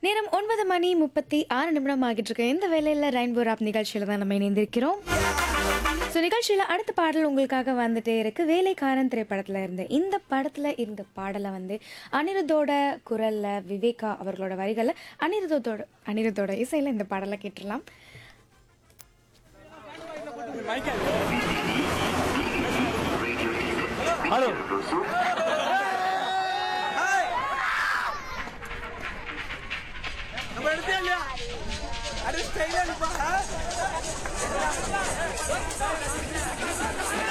நேரம் ஒன்பது மணி முப்பத்தி ஆறு நிமிடம் ஆகிட்டு இருக்கு இந்த வேலையில் ரெயின்போ ராப் நிகழ்ச்சியில் தான் நம்ம இணைந்திருக்கிறோம் ஸோ நிகழ்ச்சியில் அடுத்த பாடல் உங்களுக்காக வந்துட்டே இருக்கு வேலைக்காரன் திரைப்படத்தில் இருந்து இந்த படத்தில் இருந்த பாடலை வந்து அனிருத்தோட குரலில் விவேகா அவர்களோட வரிகளில் அனிருத்தோட அனிருத்தோட இசையில் இந்த பாடலை கேட்டுடலாம் ஹலோ நம்ம எடுத்தே இல்லையா அरे ஸ்டைலா இருப்பா